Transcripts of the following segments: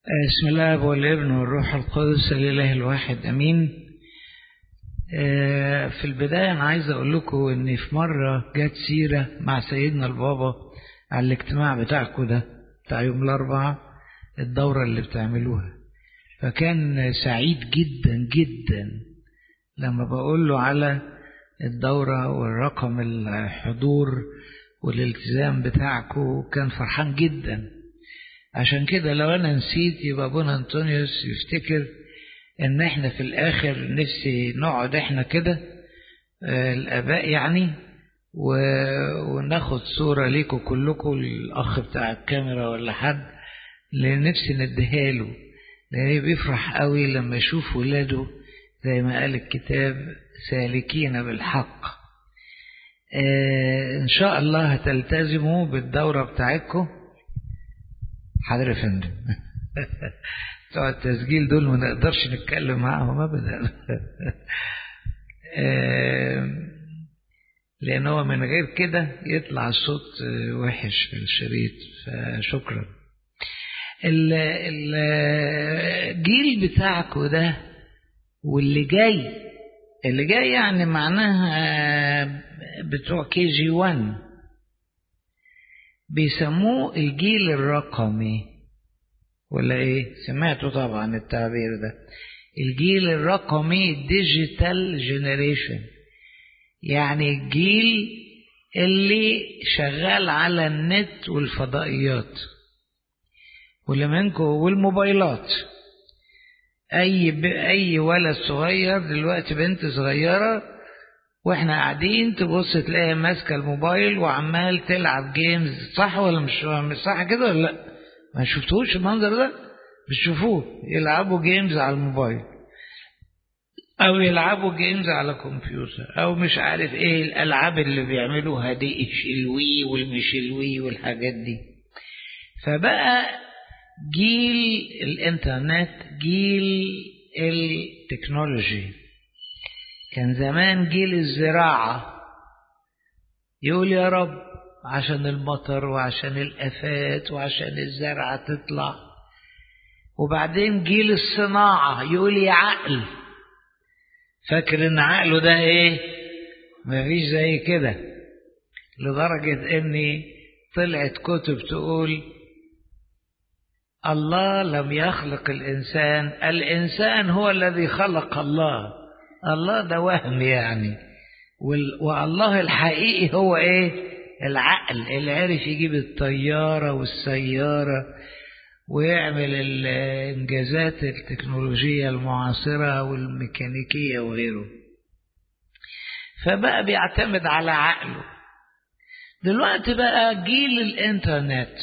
بسم الله والابن والروح القدس الإله الواحد أمين في البداية أنا عايز أقول لكم إن في مرة جت سيرة مع سيدنا البابا على الاجتماع بتاعكم ده بتاع يوم الأربعاء الدورة اللي بتعملوها فكان سعيد جدا جدا لما بقول له على الدورة والرقم الحضور والالتزام بتاعكم كان فرحان جدا عشان كده لو انا نسيت يبقى ابونا انطونيوس يفتكر ان احنا في الاخر نفسي نقعد احنا كده الاباء يعني وناخد صورة ليكم كلكم الاخ بتاع الكاميرا ولا حد اللي نفسي نديها له لان بيفرح قوي لما يشوف ولاده زي ما قال الكتاب سالكين بالحق آه ان شاء الله هتلتزموا بالدورة بتاعتكم حاضر يا فندم بتوع التسجيل دول ما نقدرش نتكلم معاهم ابدا لان هو من غير كده يطلع الصوت وحش في الشريط فشكرا الجيل بتاعكوا ده واللي جاي اللي جاي يعني معناها بتوع كي جي 1 بيسموه الجيل الرقمي ولا ايه سمعتوا طبعا التعبير ده الجيل الرقمي ديجيتال جينيريشن يعني الجيل اللي شغال على النت والفضائيات واللي منكم والموبايلات اي ب... اي ولد صغير دلوقتي بنت صغيره واحنا قاعدين تبص تلاقيها ماسكه الموبايل وعمال تلعب جيمز صح ولا مش مش صح كده ولا لا ما شفتوش المنظر ده بتشوفوه يلعبوا جيمز على الموبايل او يلعبوا جيمز على كمبيوتر او مش عارف ايه الالعاب اللي بيعملوها دي ايش الوي والمش الوي والحاجات دي فبقى جيل الانترنت جيل التكنولوجي كان زمان جيل الزراعة يقول يا رب عشان المطر وعشان الآفات وعشان الزرعة تطلع وبعدين جيل الصناعة يقول يا عقل فاكر ان عقله ده ايه مفيش زي كده لدرجة اني طلعت كتب تقول الله لم يخلق الإنسان الإنسان هو الذي خلق الله الله ده وهم يعني والله الحقيقي هو ايه العقل اللي عرف يجيب الطيارة والسيارة ويعمل الإنجازات التكنولوجية المعاصرة والميكانيكية وغيره فبقى بيعتمد على عقله دلوقتي بقى جيل الإنترنت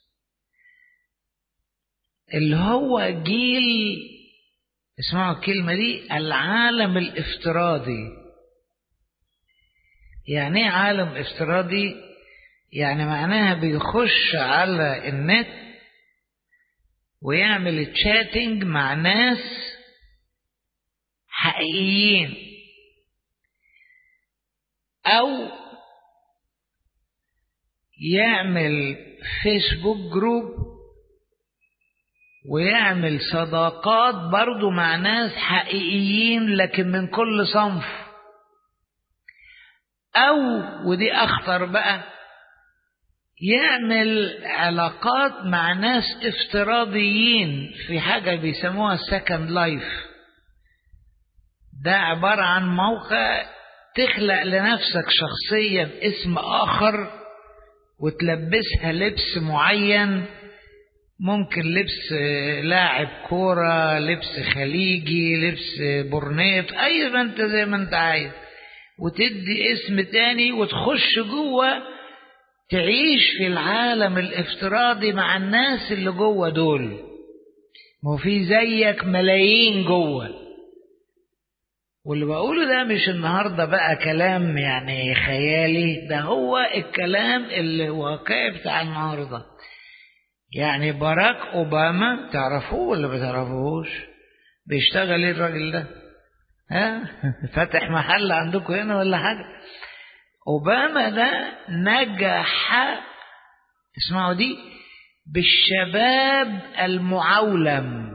اللي هو جيل اسمعوا الكلمة دي العالم الافتراضي يعني ايه عالم افتراضي يعني معناها بيخش على النت ويعمل تشاتنج مع ناس حقيقيين او يعمل فيسبوك جروب ويعمل صداقات برضو مع ناس حقيقيين لكن من كل صنف أو ودي أخطر بقى يعمل علاقات مع ناس افتراضيين في حاجة بيسموها سكند لايف ده عبارة عن موقع تخلق لنفسك شخصيا اسم آخر وتلبسها لبس معين ممكن لبس لاعب كورة لبس خليجي لبس برنيط أي ما أنت زي ما أنت عايز وتدي اسم تاني وتخش جوه تعيش في العالم الافتراضي مع الناس اللي جوه دول ما في زيك ملايين جوه واللي بقوله ده مش النهاردة بقى كلام يعني خيالي ده هو الكلام اللي واقعي بتاع النهارده يعني باراك اوباما تعرفوه ولا ما تعرفوهوش بيشتغل ايه الراجل ده ها فاتح محل عندكم هنا ولا حاجه اوباما ده نجح اسمعوا دي بالشباب المعولم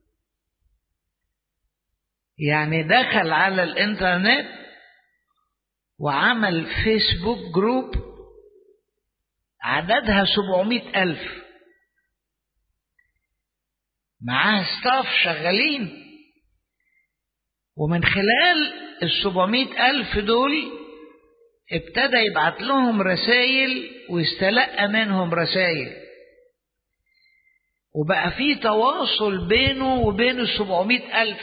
يعني دخل على الانترنت وعمل فيسبوك جروب عددها سبعمائة ألف معاه ستاف شغالين ومن خلال السبعمائة ألف دول ابتدى يبعت لهم رسائل ويستلقى منهم رسائل وبقى في تواصل بينه وبين السبعمائة ألف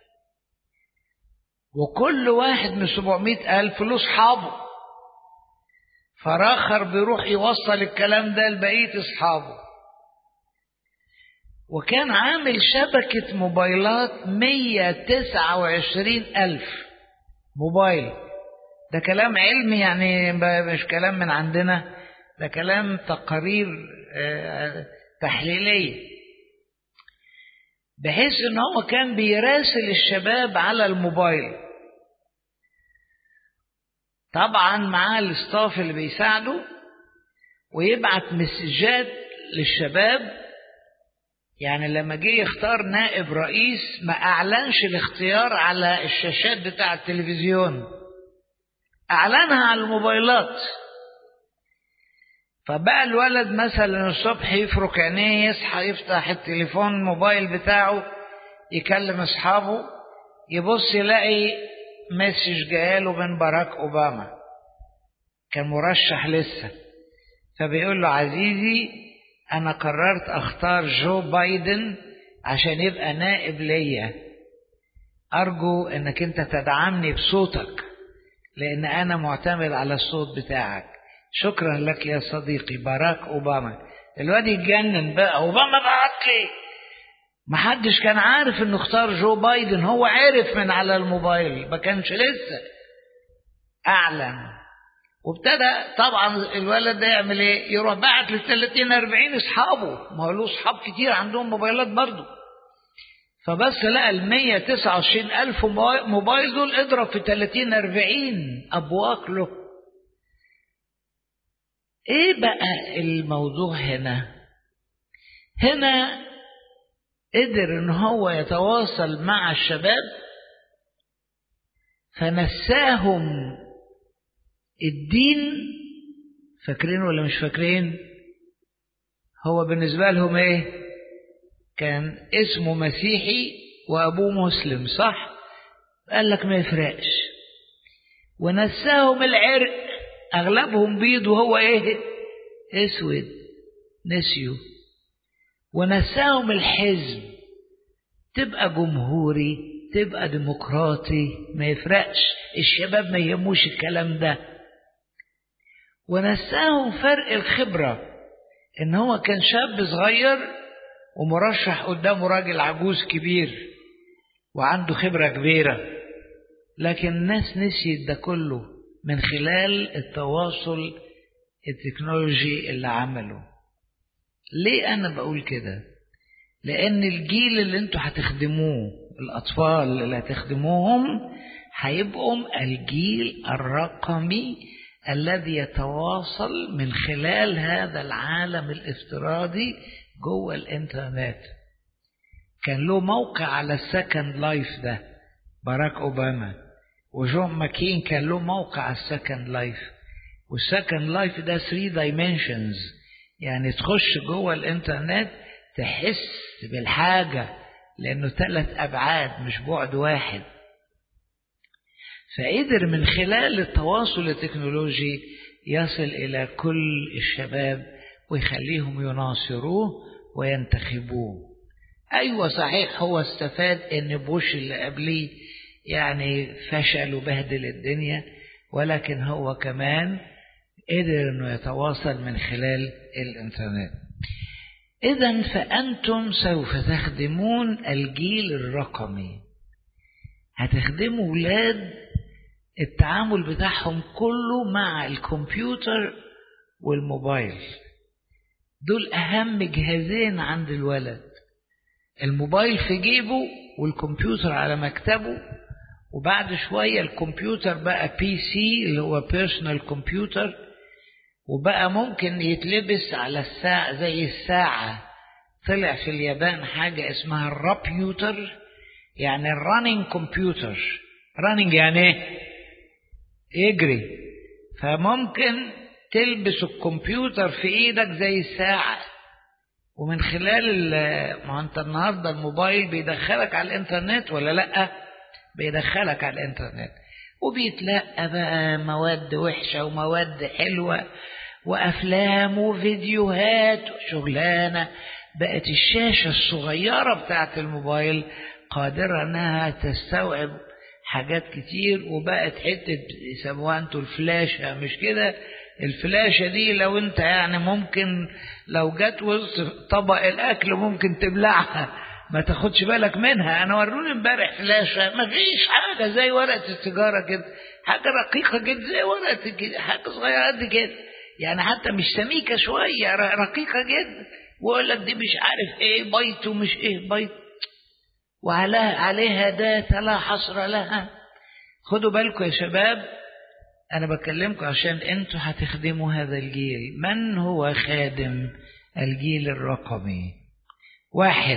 وكل واحد من السبعمائة ألف له أصحابه فراخر بيروح يوصل الكلام ده لبقية أصحابه وكان عامل شبكة موبايلات 129 ألف موبايل ده كلام علمي يعني مش كلام من عندنا ده كلام تقارير تحليلية بحيث ان هو كان بيراسل الشباب على الموبايل طبعا معاه الاستاف اللي بيساعده ويبعت مسجات للشباب يعني لما جه يختار نائب رئيس ما اعلنش الاختيار على الشاشات بتاع التلفزيون اعلنها على الموبايلات فبقى الولد مثلا الصبح يفرك عينيه يصحى يفتح التليفون الموبايل بتاعه يكلم اصحابه يبص يلاقي مسج جاله من باراك اوباما كان مرشح لسه فبيقول له عزيزي انا قررت اختار جو بايدن عشان يبقى نائب ليا ارجو انك انت تدعمني بصوتك لان انا معتمد على الصوت بتاعك شكرا لك يا صديقي باراك اوباما الواد يتجنن بقى اوباما بعت لي محدش كان عارف انه اختار جو بايدن هو عرف من على الموبايل ما كانش لسه اعلن وابتدى طبعا الولد ده يعمل ايه يروح بعت لل 30 40 اصحابه ما هو له اصحاب كتير عندهم موبايلات برضه فبس لقى ال 129 ألف موبايل دول اضرب في 30 40 أبواق له ايه بقى الموضوع هنا هنا قدر ان هو يتواصل مع الشباب فنساهم الدين فاكرين ولا مش فاكرين هو بالنسبة لهم ايه كان اسمه مسيحي وابوه مسلم صح قال لك ما يفرقش ونساهم العرق اغلبهم بيض وهو ايه اسود نسيوا ونساهم الحزب تبقى جمهوري تبقى ديمقراطي ما يفرقش الشباب ما يهموش الكلام ده ونساهم فرق الخبرة ان هو كان شاب صغير ومرشح قدامه راجل عجوز كبير وعنده خبرة كبيرة لكن الناس نسيت ده كله من خلال التواصل التكنولوجي اللي عمله ليه أنا بقول كده لأن الجيل اللي انتوا هتخدموه الأطفال اللي هتخدموهم هيبقوا الجيل الرقمي الذي يتواصل من خلال هذا العالم الافتراضي جوه الانترنت كان له موقع على السكند لايف ده باراك اوباما وجون ماكين كان له موقع على السكند لايف والسكند لايف ده 3 دايمنشنز يعني تخش جوه الانترنت تحس بالحاجه لانه ثلاث ابعاد مش بعد واحد فقدر من خلال التواصل التكنولوجي يصل الى كل الشباب ويخليهم يناصروه وينتخبوه ايوه صحيح هو استفاد ان بوش اللي قبليه يعني فشل وبهدل الدنيا ولكن هو كمان قدر انه يتواصل من خلال الانترنت اذا فانتم سوف تخدمون الجيل الرقمي هتخدموا ولاد التعامل بتاعهم كله مع الكمبيوتر والموبايل دول اهم جهازين عند الولد الموبايل في جيبه والكمبيوتر على مكتبه وبعد شوية الكمبيوتر بقى بي سي اللي هو بيرسونال كمبيوتر وبقى ممكن يتلبس على الساعة زي الساعة طلع في اليابان حاجة اسمها الرابيوتر يعني الرننج كمبيوتر رننج يعني ايه يجري فممكن تلبس الكمبيوتر في ايدك زي الساعة ومن خلال ما انت النهارده الموبايل بيدخلك على الانترنت ولا لا بيدخلك على الانترنت وبيتلقى بقى مواد وحشة ومواد حلوة وأفلام وفيديوهات وشغلانة بقت الشاشة الصغيرة بتاعت الموبايل قادرة أنها تستوعب حاجات كتير وبقت حتة يسموها انتوا الفلاشة مش كده الفلاشة دي لو انت يعني ممكن لو جت وسط طبق الأكل ممكن تبلعها ما تاخدش بالك منها انا وروني امبارح فلاشة ما فيش حاجة زي ورقة السيجارة كده حاجة رقيقة جدا زي ورقة كده حاجة صغيرة قد كده يعني حتى مش سميكة شوية رقيقة جدا ويقول لك دي مش عارف ايه بيت ومش ايه بيت وعليها عليها داتا لا حصر لها خدوا بالكم يا شباب انا بكلمكم عشان انتوا هتخدموا هذا الجيل من هو خادم الجيل الرقمي واحد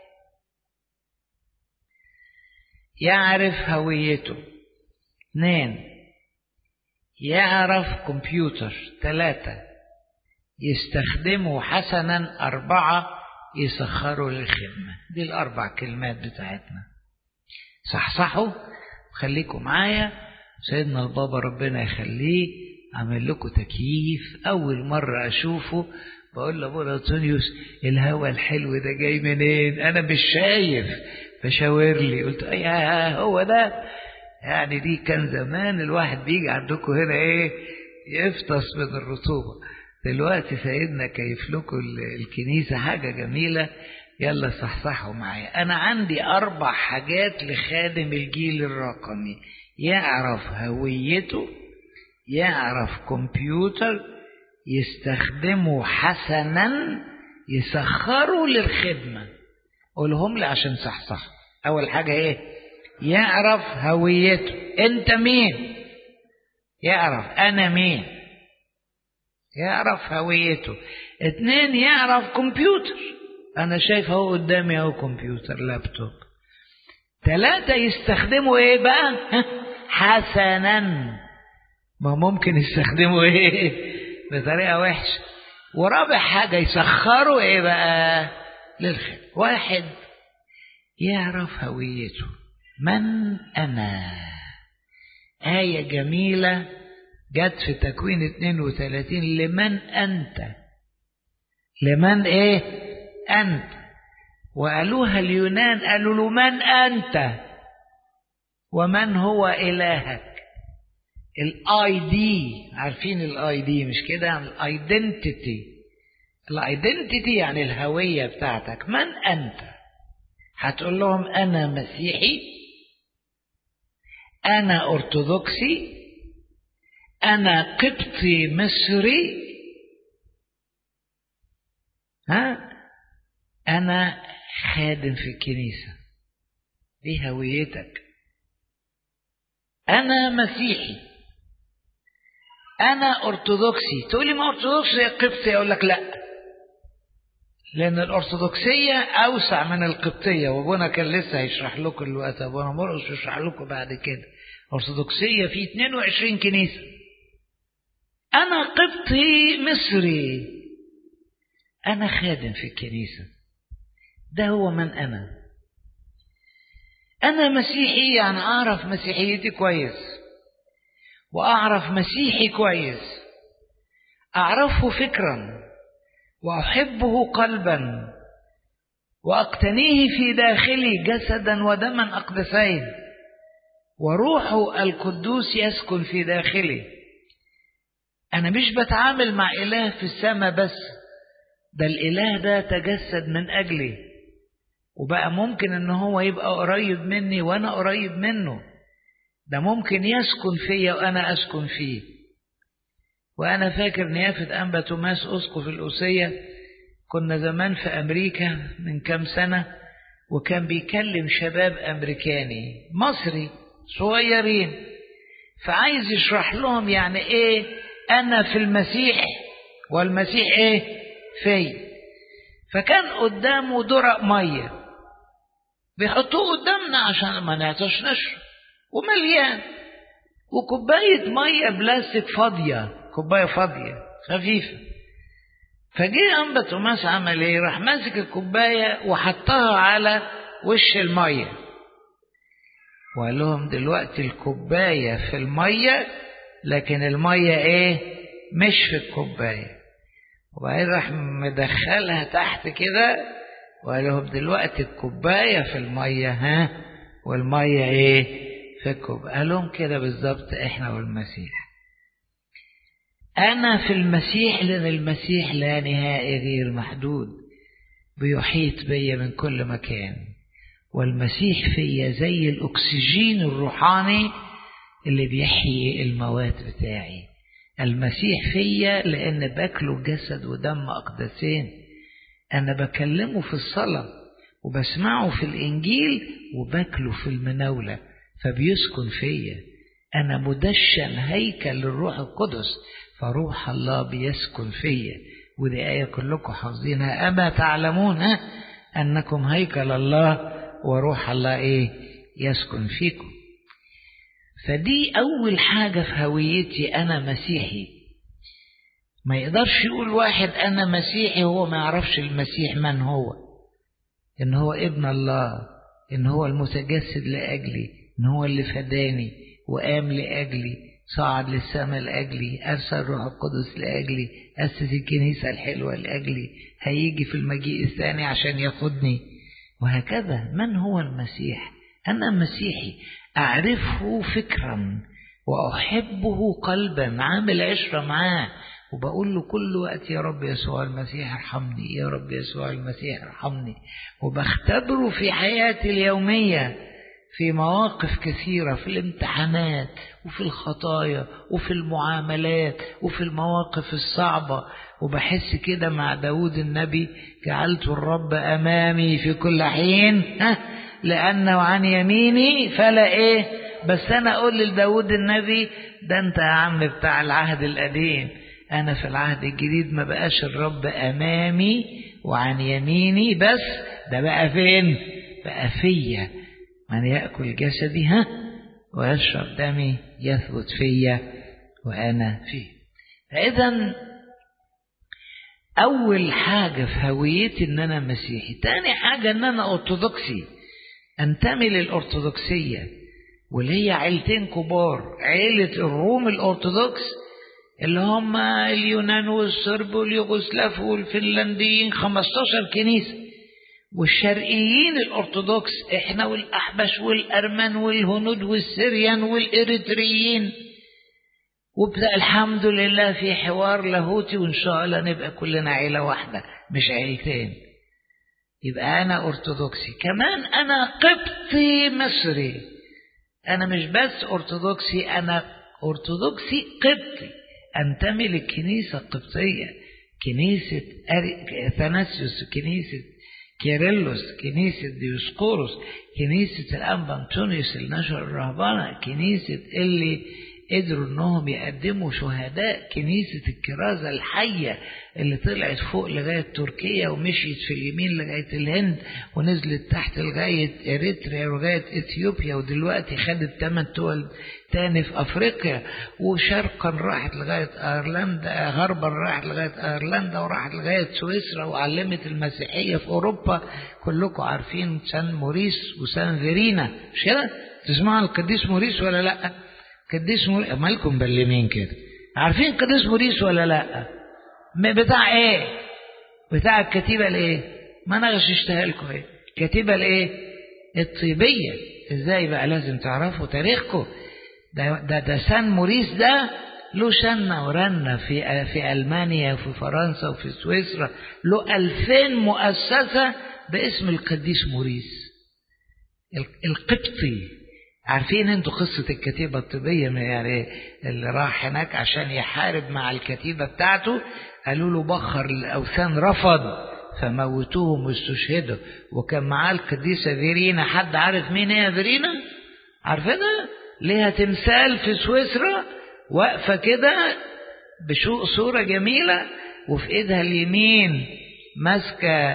يعرف هويته اثنين يعرف كمبيوتر ثلاثة يستخدمه حسنا أربعة يسخروا للخدمة دي الأربع كلمات بتاعتنا صحصحوا خليكم معايا سيدنا البابا ربنا يخليه عمل لكم تكييف أول مرة أشوفه بقول لابونا أنطونيوس الهوا الحلو ده جاي منين أنا مش شايف فشاور لي قلت ايه هو ده يعني دي كان زمان الواحد بيجي عندكم هنا ايه يفطس من الرطوبة دلوقتي سيدنا كيف لكم الكنيسة حاجة جميلة يلا صحصحوا معايا أنا عندي أربع حاجات لخادم الجيل الرقمي يعرف هويته يعرف كمبيوتر يستخدمه حسنا يسخره للخدمة قولهم لي عشان صحصح أول حاجة إيه يعرف هويته أنت مين يعرف أنا مين يعرف هويته اتنين يعرف كمبيوتر أنا شايف اهو قدامي اهو كمبيوتر لابتوب ثلاثة يستخدموا ايه بقى حسنا ما ممكن يستخدموا ايه بطريقة وحشة ورابع حاجة يسخروا ايه بقى للخير واحد يعرف هويته من أنا آية جميلة جت في تكوين 32 لمن أنت لمن إيه أنت وقالوها اليونان قالوا له من أنت ومن هو إلهك الاي دي عارفين الاي دي مش كده الايدنتيتي الايدنتيتي يعني الهوية بتاعتك من أنت هتقول لهم أنا مسيحي أنا أرثوذكسي أنا قبطي مصري ها أنا خادم في الكنيسة دي هويتك أنا مسيحي أنا أرثوذكسي تقولي ما أرثوذكسي قبطي أقول لك لأ لأن الأرثوذكسية أوسع من القبطية وأبونا كان لسه هيشرح لكم الوقت أبونا مرقس يشرح لكم بعد كده الأرثوذكسية في 22 كنيسة أنا قبطي مصري أنا خادم في الكنيسة ده هو من أنا أنا مسيحي يعني أعرف مسيحيتي كويس وأعرف مسيحي كويس أعرفه فكرا وأحبه قلبا وأقتنيه في داخلي جسدا ودما أقدسين وروحه القدوس يسكن في داخلي أنا مش بتعامل مع إله في السماء بس ده الإله ده تجسد من أجلي وبقى ممكن إن هو يبقى قريب مني وأنا قريب منه ده ممكن يسكن فيا وأنا أسكن فيه وأنا فاكر نيافة أنبا توماس أسقف الأوسية كنا زمان في أمريكا من كام سنة وكان بيكلم شباب أمريكاني مصري صغيرين فعايز يشرح لهم يعني إيه أنا في المسيح والمسيح إيه في فكان قدامه درق مية بيحطوه قدامنا عشان ما نعطش نشرب ومليان وكوباية مية بلاستيك فاضية كوباية فاضية خفيفة فجه أنبا توماس عمل إيه؟ راح ماسك الكوباية وحطها على وش المية وقال لهم دلوقتي الكوباية في المية لكن المية إيه؟ مش في الكوباية وبعدين راح مدخلها تحت كده وقال لهم دلوقتي الكوباية في المية ها والمية إيه؟ في الكوباية قال لهم كده بالظبط إحنا والمسيح أنا في المسيح لأن المسيح لا نهائي غير محدود بيحيط بيا من كل مكان والمسيح فيا زي الأكسجين الروحاني اللي بيحيي الموات بتاعي المسيح فيا لأن باكله جسد ودم أقدسين أنا بكلمه في الصلاة وبسمعه في الإنجيل وباكله في المناولة فبيسكن فيا أنا مدشن هيكل للروح القدس فروح الله بيسكن فيا ودي آية كلكم حافظينها أما تعلمون ها أنكم هيكل الله وروح الله إيه يسكن فيكم فدي أول حاجة في هويتي أنا مسيحي ما يقدرش يقول واحد أنا مسيحي هو ما يعرفش المسيح من هو إن هو ابن الله إن هو المتجسد لأجلي إن هو اللي فداني وقام لأجلي صعد للسماء لأجلي أرسل الروح القدس لأجلي أسس الكنيسة الحلوة لأجلي هيجي في المجيء الثاني عشان ياخدني وهكذا من هو المسيح أنا مسيحي أعرفه فكرا وأحبه قلبا عامل عشرة معاه وبقول له كل وقت يا رب يسوع المسيح ارحمني يا رب يسوع المسيح ارحمني وبختبره في حياتي اليومية في مواقف كثيرة في الامتحانات وفي الخطايا وفي المعاملات وفي المواقف الصعبة وبحس كده مع داود النبي جعلت الرب أمامي في كل حين ها لأنه عن يميني فلا إيه بس أنا أقول لداود النبي ده أنت يا عم بتاع العهد القديم أنا في العهد الجديد ما بقاش الرب أمامي وعن يميني بس ده بقى فين بقى فيا من يأكل جسدي ها ويشرب دمي يثبت فيا وأنا فيه فإذا أول حاجة في هويتي إن أنا مسيحي تاني حاجة إن أنا أرثوذكسي أنتمي للأرثوذكسية واللي هي عيلتين كبار عيلة الروم الأرثوذكس اللي هم اليونان والصرب واليوغوسلاف والفنلنديين 15 كنيسة والشرقيين الأرثوذكس إحنا والأحبش والأرمن والهنود والسريان والإريتريين وبدأ الحمد لله في حوار لاهوتي وإن شاء الله نبقى كلنا عيلة واحدة مش عيلتين يبقى أنا أرثوذكسي كمان أنا قبطي مصري أنا مش بس أرثوذكسي أنا أرثوذكسي قبطي أنتمي للكنيسة القبطية كنيسة أثناسيوس كنيسة كيرلس كنيسة ديوسقورس كنيسة الأنبا أنطونيوس اللي نشر الرهبنة كنيسة اللي قدروا انهم يقدموا شهداء كنيسة الكرازة الحية اللي طلعت فوق لغاية تركيا ومشيت في اليمين لغاية الهند ونزلت تحت لغاية اريتريا ولغاية اثيوبيا ودلوقتي خدت ثمان دول تاني في افريقيا وشرقا راحت لغاية ايرلندا غربا راحت لغاية ايرلندا وراحت لغاية سويسرا وعلمت المسيحية في اوروبا كلكم عارفين سان موريس وسان فيرينا مش كده؟ تسمعوا القديس موريس ولا لأ؟ قديس موريس مالكم مبلمين كده عارفين قديس موريس ولا لا بتاع ايه بتاع الكتيبه الايه ما انا غششتها لكم ايه الكتيبه الايه الطيبيه ازاي بقى لازم تعرفوا تاريخكم ده ده, ده سان موريس ده له شنة ورنة في في ألمانيا وفي فرنسا وفي سويسرا له ألفين مؤسسة باسم القديس موريس القبطي عارفين انتوا قصة الكتيبة الطبية يعني اللي راح هناك عشان يحارب مع الكتيبة بتاعته قالوا له بخر الأوثان رفض فموتوهم واستشهدوا وكان معاه القديسة فيرينا حد عارف مين هي فيرينا؟ عارفينها؟ ليها تمثال في سويسرا واقفة كده بصورة جميلة وفي ايدها اليمين ماسكة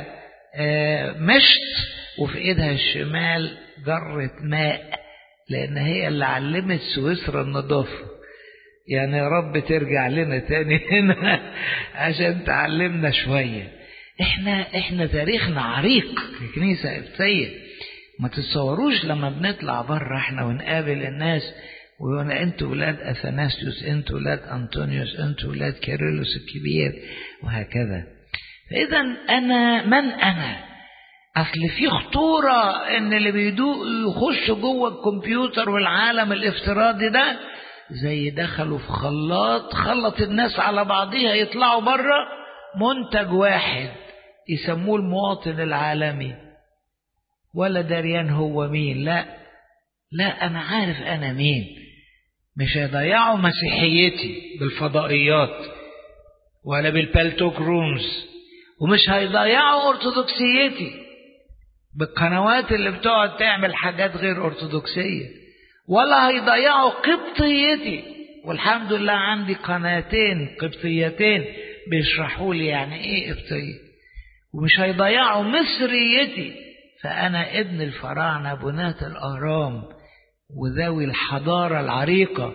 مشط وفي ايدها الشمال جرة ماء لان هي اللي علمت سويسرا النظافة يعني يا رب ترجع لنا تاني هنا عشان تعلمنا شوية احنا احنا تاريخنا عريق في كنيسة قبطية ما تتصوروش لما بنطلع بره احنا ونقابل الناس ويقول انتوا ولاد اثناسيوس انتوا ولاد انطونيوس انتوا ولاد كيرلس الكبير وهكذا فاذا انا من انا اصل في خطوره ان اللي بيدوق يخشوا جوه الكمبيوتر والعالم الافتراضي ده زي دخلوا في خلاط خلط الناس على بعضيها يطلعوا بره منتج واحد يسموه المواطن العالمي ولا دريان هو مين لا لا انا عارف انا مين مش هيضيعوا مسيحيتي بالفضائيات ولا بالبالتوك رومز ومش هيضيعوا ارثوذكسيتي بالقنوات اللي بتقعد تعمل حاجات غير ارثوذكسيه ولا هيضيعوا قبطيتي والحمد لله عندي قناتين قبطيتين بيشرحوا لي يعني ايه قبطيه ومش هيضيعوا مصريتي فانا ابن الفراعنه بناة الاهرام وذوي الحضاره العريقه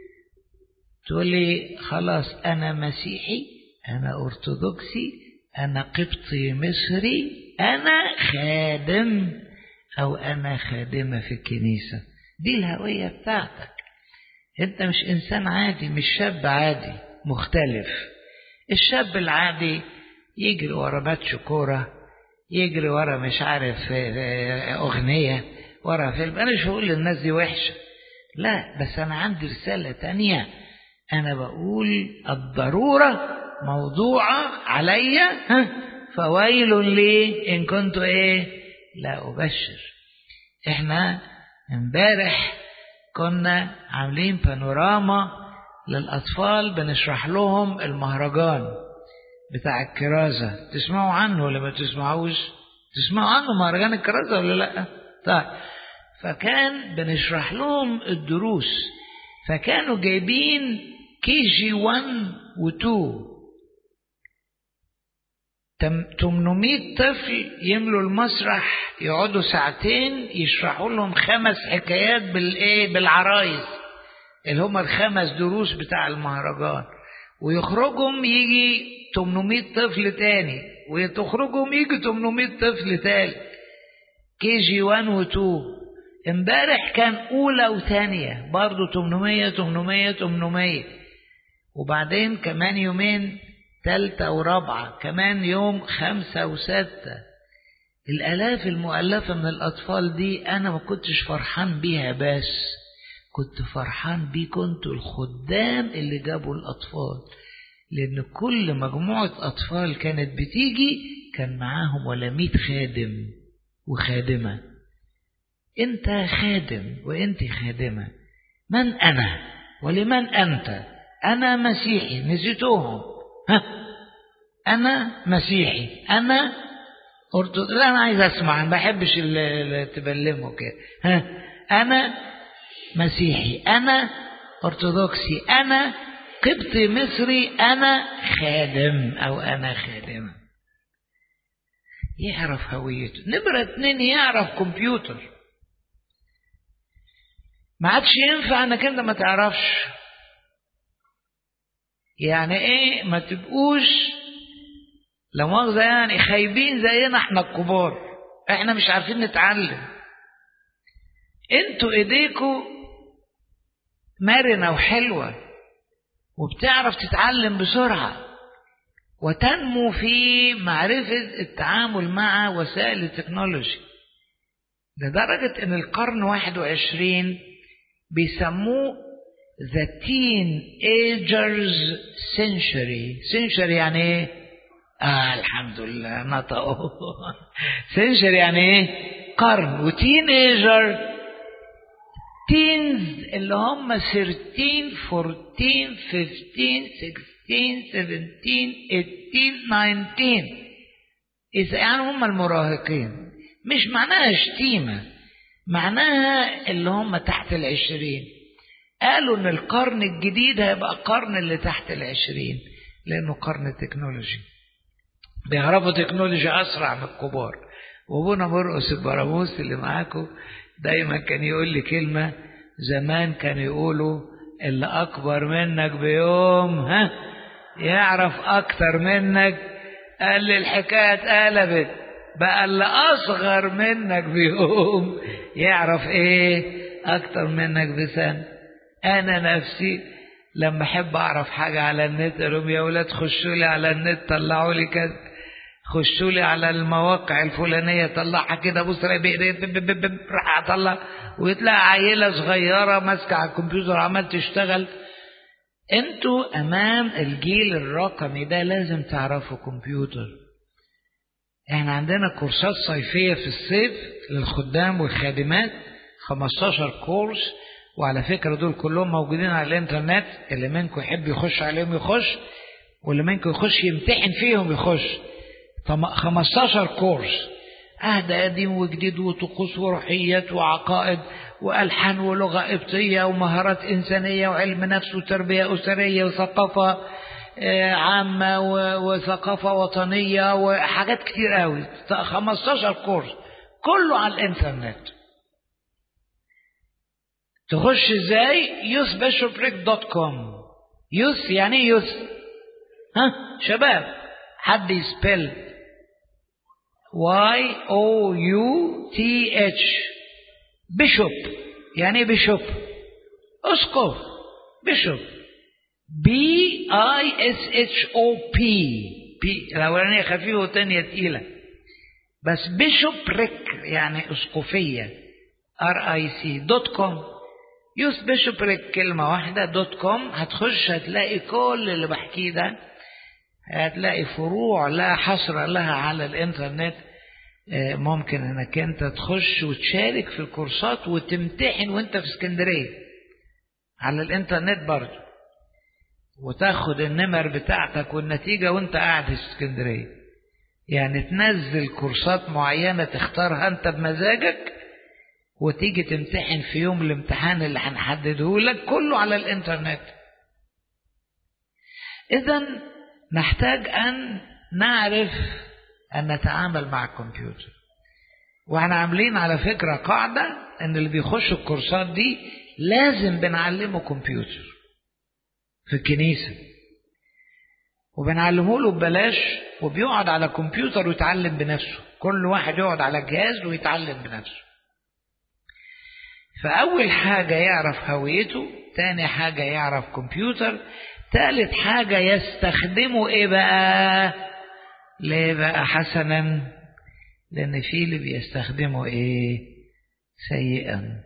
تقول لي خلاص انا مسيحي انا ارثوذكسي انا قبطي مصري انا خادم او انا خادمه في الكنيسه دي الهوية بتاعتك انت مش انسان عادي مش شاب عادي مختلف الشاب العادي يجري ورا باتش كورة يجري ورا مش عارف اغنية ورا فيلم انا مش بقول للناس دي وحشة لا بس انا عندي رسالة تانية انا بقول الضرورة موضوعة عليا فويل لي ان كنت ايه لا ابشر احنا امبارح كنا عاملين بانوراما للأطفال بنشرح لهم المهرجان بتاع الكرازة تسمعوا عنه ولا ما تسمعوش تسمعوا عنه مهرجان الكرازة ولا لا طيب فكان بنشرح لهم الدروس فكانوا جايبين كي جي 1 و2 800 طفل يملوا المسرح يقعدوا ساعتين يشرحوا لهم خمس حكايات بالايه بالعرايس اللي هم الخمس دروس بتاع المهرجان ويخرجهم يجي 800 طفل تاني وتخرجهم يجي 800 طفل تالت كي جي 1 و 2 امبارح كان اولى وثانيه برضه 800 800 800 وبعدين كمان يومين تالتة ورابعة كمان يوم خمسة وستة الآلاف المؤلفة من الأطفال دي أنا ما كنتش فرحان بيها بس كنت فرحان بيكم انتوا الخدام اللي جابوا الأطفال لأن كل مجموعة أطفال كانت بتيجي كان معاهم ولا مية خادم وخادمة أنت خادم وأنت خادمة من أنا ولمن أنت أنا مسيحي نسيتوهم ها أنا مسيحي أنا أرتو... لا أنا عايز أسمع ما بحبش اللي تبلمه كده ها أنا مسيحي أنا أرثوذكسي أنا قبطي مصري أنا خادم أو أنا خادمة يعرف هويته نمرة اتنين يعرف كمبيوتر ما عادش ينفع انك انت ما تعرفش يعني ايه ما تبقوش لا مؤاخذة يعني خايبين زينا احنا الكبار احنا مش عارفين نتعلم انتوا ايديكوا مرنة وحلوة وبتعرف تتعلم بسرعة وتنمو في معرفة التعامل مع وسائل التكنولوجي لدرجة ان القرن 21 بيسموه the teenagers century century يعني ايه آه الحمد لله نطقوا century يعني ايه قرن وتينيجر تينز اللي هم 13 14 15 16 17 18 19 إذا يعني هم المراهقين مش معناها شتيمة معناها اللي هم تحت العشرين قالوا ان القرن الجديد هيبقى القرن اللي تحت العشرين لانه قرن تكنولوجي بيعرفوا تكنولوجي اسرع من الكبار وابونا مرقس البراموس اللي معاكم دايما كان يقول لي كلمه زمان كانوا يقولوا اللي اكبر منك بيوم ها يعرف اكتر منك قال لي الحكايه اتقلبت بقى اللي اصغر منك بيوم يعرف ايه اكتر منك بسنه انا نفسي لما احب اعرف حاجه على النت اقول يا ولاد خشوا لي على النت طلعوا لي كذا خشوا لي على المواقع الفلانيه طلعها كده بص راح اطلع ويطلع عيله صغيره ماسكه على الكمبيوتر عمال تشتغل انتوا امام الجيل الرقمي ده لازم تعرفوا كمبيوتر احنا عندنا كورسات صيفيه في الصيف للخدام والخادمات 15 كورس وعلى فكرة دول كلهم موجودين على الانترنت اللي منكم يحب يخش عليهم يخش واللي منكم يخش يمتحن فيهم يخش 15 كورس عهد قديم وجديد وطقوس وروحيات وعقائد وألحان ولغة قبطية ومهارات إنسانية وعلم نفس وتربية أسرية وثقافة عامة وثقافة وطنية وحاجات كتير قوي 15 كورس كله على الانترنت تخش ازاي youthbishoprick.com يوث يعني ايه يوث ها شباب حد يسبل Y O U T H بيشوب يعني ايه بيشوب اسقف بيشوب بي اي اس اتش او بي بي الاولانيه خفيفه والثانيه تقيله بس بيشوب ريك يعني اسقفيه ار اي سي دوت كوم يوث بيشوبريك كلمة واحدة دوت كوم هتخش هتلاقي كل اللي بحكيه ده هتلاقي فروع لا حصر لها على الانترنت ممكن انك انت تخش وتشارك في الكورسات وتمتحن وانت في اسكندرية على الانترنت برضه وتاخد النمر بتاعتك والنتيجة وانت قاعد في اسكندرية يعني تنزل كورسات معينة تختارها انت بمزاجك وتيجي تمتحن في يوم الامتحان اللي هنحدده لك كله على الانترنت اذا نحتاج ان نعرف ان نتعامل مع الكمبيوتر واحنا عاملين على فكره قاعده ان اللي بيخش الكورسات دي لازم بنعلمه كمبيوتر في الكنيسه وبنعلمه له ببلاش وبيقعد على كمبيوتر ويتعلم بنفسه كل واحد يقعد على جهاز ويتعلم بنفسه فأول حاجة يعرف هويته تاني حاجة يعرف كمبيوتر تالت حاجة يستخدمه ايه بقى ليه بقى حسنا لان في اللي بيستخدمه ايه سيئا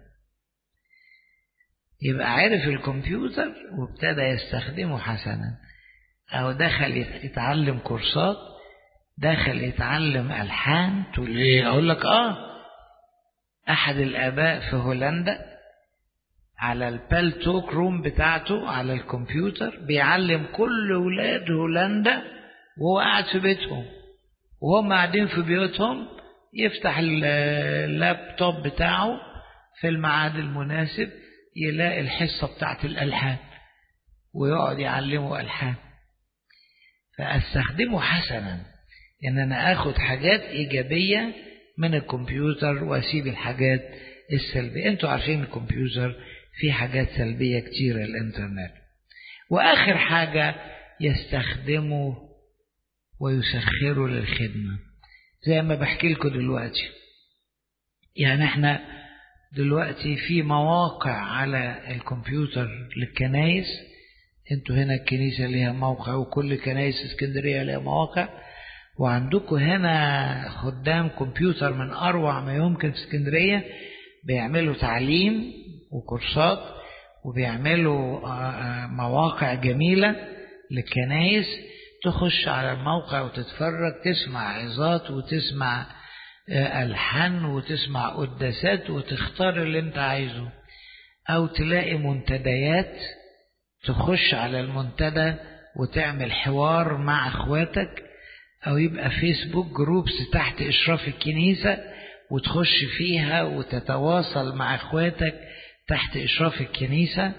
يبقى عرف الكمبيوتر وابتدى يستخدمه حسنا او دخل يتعلم كورسات دخل يتعلم الحان تقول ليه اقول لك اه أحد الآباء في هولندا على البال توك روم بتاعته على الكمبيوتر بيعلم كل ولاد هولندا وهو قاعد في بيتهم وهم قاعدين في بيوتهم يفتح اللابتوب بتاعه في الميعاد المناسب يلاقي الحصة بتاعت الألحان ويقعد يعلمه ألحان فأستخدمه حسنا إن أنا آخد حاجات إيجابية من الكمبيوتر واسيب الحاجات السلبية انتوا عارفين الكمبيوتر في حاجات سلبية كتيرة الانترنت واخر حاجة يستخدمه ويسخره للخدمة زي ما بحكي لكم دلوقتي يعني احنا دلوقتي في مواقع على الكمبيوتر للكنايس انتوا هنا الكنيسة ليها موقع وكل كنايس اسكندرية ليها مواقع وعندكم هنا خدام كمبيوتر من أروع ما يمكن في اسكندرية بيعملوا تعليم وكورسات وبيعملوا مواقع جميلة للكنايس تخش على الموقع وتتفرج تسمع عظات وتسمع ألحان وتسمع قداسات وتختار اللي انت عايزه أو تلاقي منتديات تخش على المنتدى وتعمل حوار مع اخواتك أو يبقى فيسبوك جروبس تحت إشراف الكنيسة وتخش فيها وتتواصل مع إخواتك تحت إشراف الكنيسة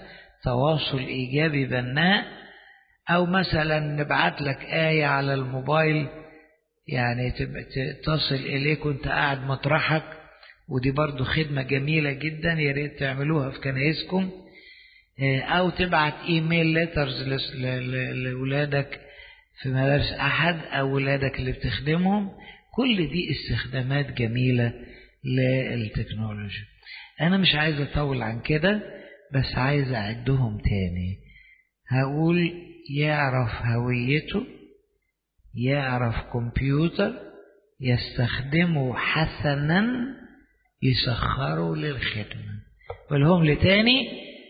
تواصل إيجابي بناء أو مثلا نبعت لك آية على الموبايل يعني تصل إليك وانت قاعد مطرحك ودي برضو خدمة جميلة جدا يا ريت تعملوها في كنايسكم أو تبعت إيميل ليترز لأولادك في مدارس أحد أو ولادك اللي بتخدمهم كل دي استخدامات جميلة للتكنولوجيا أنا مش عايز أطول عن كده بس عايز أعدهم تاني هقول يعرف هويته يعرف كمبيوتر يستخدمه حسنا يسخره للخدمة قولهم لتاني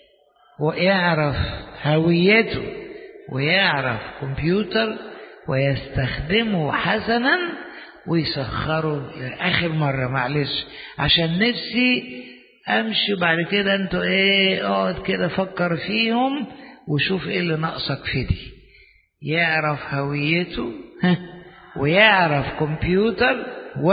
ويعرف هويته ويعرف كمبيوتر ويستخدمه حسنا ويسخره آخر مرة معلش عشان نفسي أمشي بعد كده أنتوا إيه اقعد كده فكر فيهم وشوف إيه اللي ناقصك في دي يعرف هويته ويعرف كمبيوتر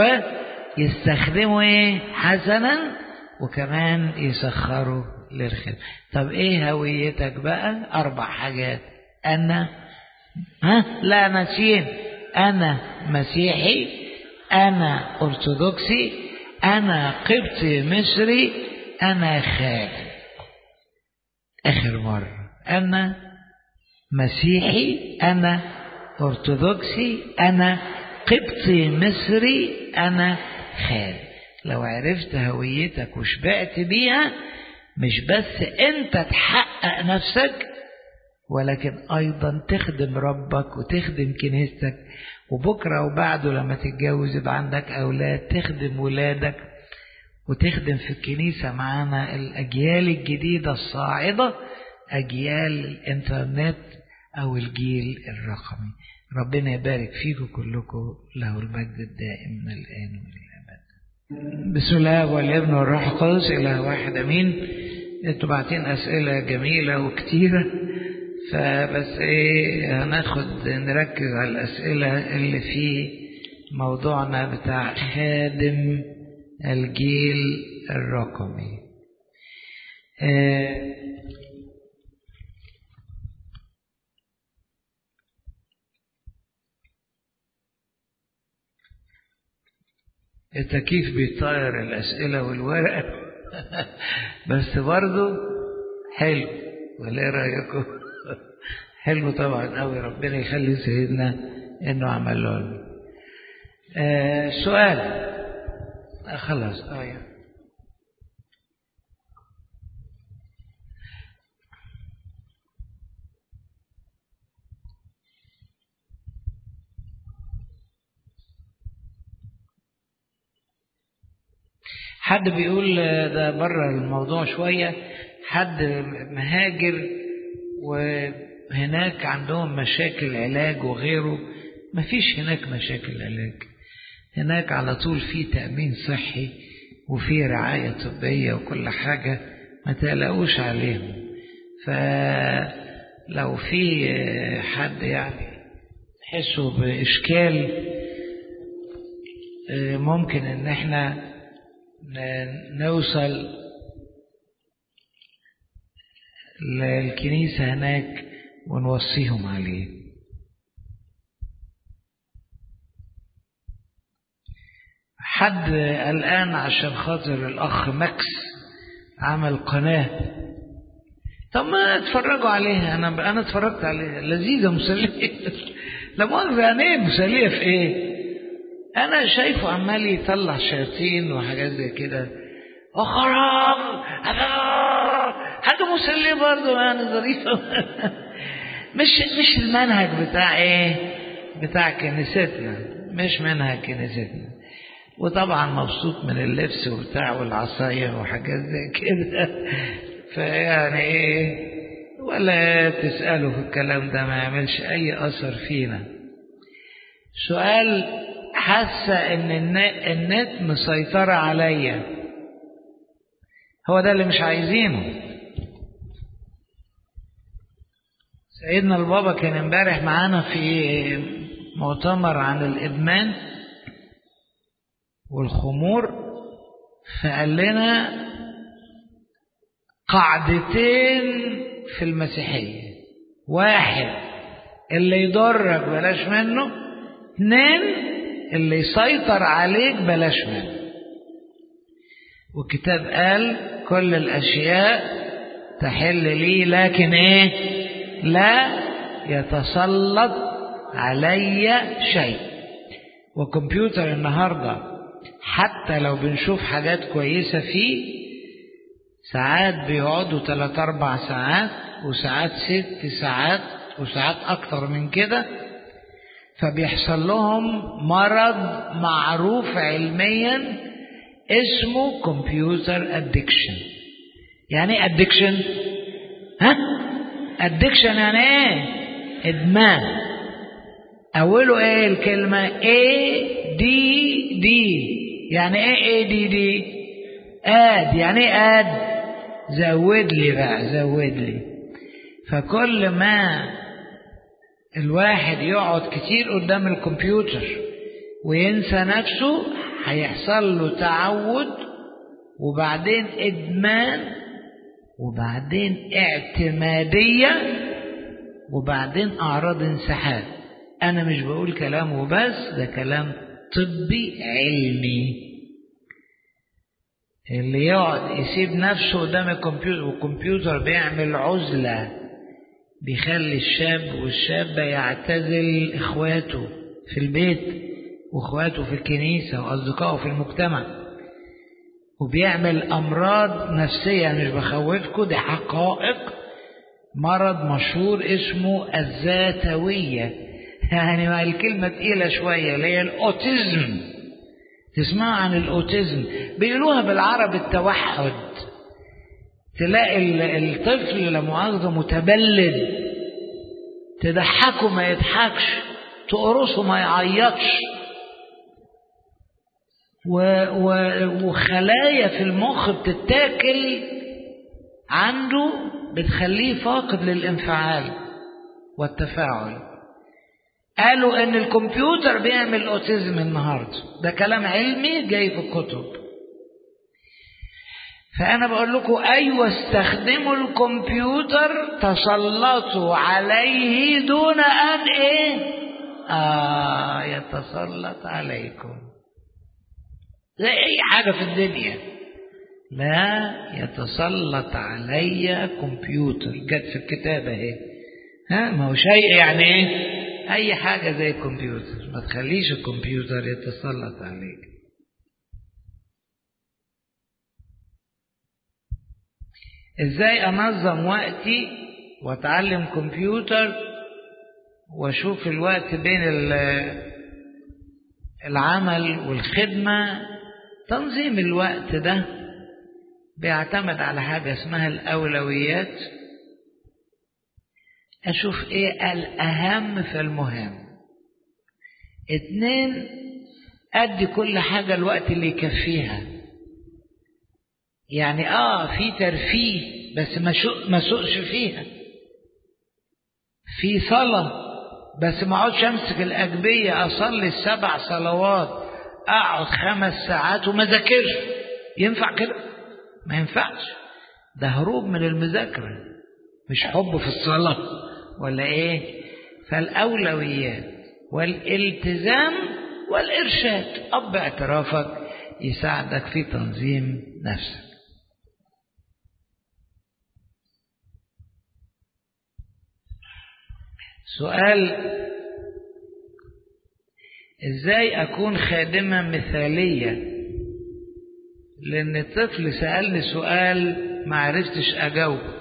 ويستخدمه إيه حسنا وكمان يسخره للخدمة طب إيه هويتك بقى أربع حاجات أنا ها لا ناسيين أنا مسيحي أنا أرثوذكسي أنا قبطي مصري أنا خالي آخر مرة أنا مسيحي أنا أرثوذكسي أنا قبطي مصري أنا خالي لو عرفت هويتك وشبعت بيها مش بس أنت تحقق نفسك ولكن أيضا تخدم ربك وتخدم كنيستك وبكرة وبعده لما تتجوز يبقى عندك أولاد تخدم ولادك وتخدم في الكنيسة معانا الأجيال الجديدة الصاعدة أجيال الإنترنت أو الجيل الرقمي ربنا يبارك فيكم كلكم له المجد الدائم من الآن والأبد بسم الله والابن والروح القدس إله واحد أمين انتوا باعتين أسئلة جميلة وكتيرة فبس ايه هناخد نركز على الأسئلة اللي في موضوعنا بتاع خادم الجيل الرقمي اه التكييف بيطير الأسئلة والورق بس برضو حلو ولا رأيكم حلو طبعا قوي ربنا يخلي سيدنا انه عمله لنا آه سؤال آه خلاص اه يعني. حد بيقول ده بره الموضوع شوية حد مهاجر وهناك عندهم مشاكل علاج وغيره مفيش هناك مشاكل علاج هناك على طول في تأمين صحي وفي رعاية طبية وكل حاجة ما تقلقوش عليهم فلو في حد يعني تحسوا بإشكال ممكن ان احنا نوصل للكنيسة هناك ونوصيهم عليه حد الآن عشان خاطر الأخ ماكس عمل قناة طب ما اتفرجوا عليها أنا أنا اتفرجت عليها لذيذة مسلية لا مؤاخذة يعني إيه مسلية في إيه؟ أنا شايفه عمال يطلع شياطين وحاجات زي كده وخراب حاجة مسلية برضه يعني ظريفة مش مش المنهج بتاع إيه؟ بتاع كنيستنا مش منهج كنيستنا وطبعا مبسوط من اللبس وبتاع والعصاية وحاجات زي كده فيعني ايه ولا تسأله في الكلام ده ما يعملش أي أثر فينا سؤال حاسة إن النت مسيطرة عليا هو ده اللي مش عايزينه سيدنا البابا كان امبارح معانا في مؤتمر عن الإدمان والخمور فقال لنا قاعدتين في المسيحية واحد اللي يضرك بلاش منه اثنين اللي يسيطر عليك بلاش منه والكتاب قال كل الأشياء تحل لي لكن ايه لا يتسلط علي شيء وكمبيوتر النهاردة حتى لو بنشوف حاجات كويسة فيه ساعات بيقعدوا ثلاث أربع ساعات وساعات ست ساعات وساعات أكتر من كده فبيحصل لهم مرض معروف علميا اسمه كمبيوتر ادكشن يعني ايه ادكشن ها ادكشن يعني ايه ادمان اوله ايه الكلمه اي دي دي يعني ايه اي دي دي اد يعني ايه اد زود لي بقى زود لي فكل ما الواحد يقعد كتير قدام الكمبيوتر وينسى نفسه هيحصل له تعود وبعدين ادمان وبعدين اعتماديه وبعدين اعراض انسحاب انا مش بقول كلام وبس ده كلام طبي علمي اللي يقعد يسيب نفسه قدام الكمبيوتر والكمبيوتر بيعمل عزلة بيخلي الشاب والشابة يعتزل إخواته في البيت وإخواته في الكنيسة وأصدقائه في المجتمع وبيعمل أمراض نفسية مش بخوفكم دي حقائق مرض مشهور اسمه الذاتوية يعني ما الكلمة تقيلة شوية اللي هي الأوتيزم تسمع عن الأوتيزم بيقولوها بالعربي التوحد تلاقي الطفل لا مؤاخذة متبلد تضحكه ما يضحكش تقرصه ما يعيطش و و وخلايا في المخ بتتاكل عنده بتخليه فاقد للانفعال والتفاعل قالوا ان الكمبيوتر بيعمل اوتيزم النهارده ده كلام علمي جاي في الكتب فانا بقول لكم ايوه استخدموا الكمبيوتر تسلطوا عليه دون ان ايه اه يتسلط عليكم زي اي حاجه في الدنيا لا يتسلط علي كمبيوتر جت في الكتاب اهي ها ما هو شيء يعني ايه اي حاجه زي الكمبيوتر ما تخليش الكمبيوتر يتسلط عليك ازاي انظم وقتي واتعلم كمبيوتر واشوف الوقت بين العمل والخدمه تنظيم الوقت ده بيعتمد على حاجه اسمها الاولويات أشوف إيه الأهم في المهم اتنين أدي كل حاجة الوقت اللي يكفيها يعني آه في ترفيه بس ما سوقش فيها في صلاة بس ما اقعدش امسك الأجبية أصلي السبع صلوات أقعد خمس ساعات وما ذاكرش ينفع كده؟ ما ينفعش ده هروب من المذاكرة مش حب في الصلاة ولا ايه فالاولويات والالتزام والارشاد اب اعترافك يساعدك في تنظيم نفسك سؤال ازاي اكون خادمه مثاليه لان طفل سالني سؤال ما عرفتش اجاوبه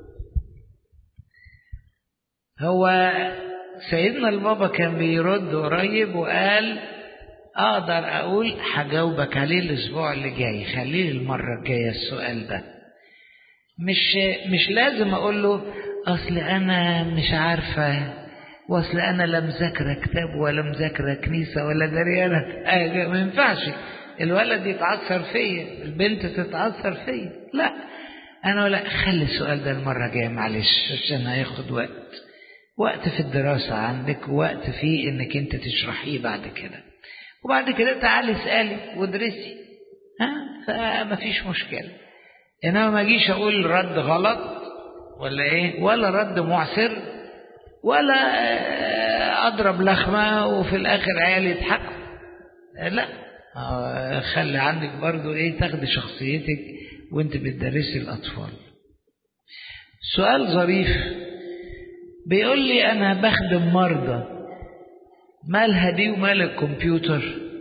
هو سيدنا البابا كان بيرد قريب وقال اقدر اقول هجاوبك عليه الاسبوع اللي جاي خليه المره الجايه السؤال ده مش مش لازم اقول له اصل انا مش عارفه واصل انا لا مذاكره كتاب ولا مذاكره كنيسه ولا دريانه آه ما ينفعش الولد يتعثر فيا البنت تتعثر فيا لا انا لا خلي السؤال ده المره الجايه معلش عشان هياخد وقت وقت في الدراسة عندك وقت في انك انت تشرحيه بعد كده وبعد كده تعالي اسألي وادرسي ها فما فيش مشكلة انما ما اجيش اقول رد غلط ولا ايه ولا رد معسر ولا اضرب لخمه وفي الاخر عيالي يضحكوا لا خلي عندك برضو ايه تاخدي شخصيتك وانت بتدرسي الاطفال سؤال ظريف بيقول لي انا بخدم مرضى مالها دي ومال الكمبيوتر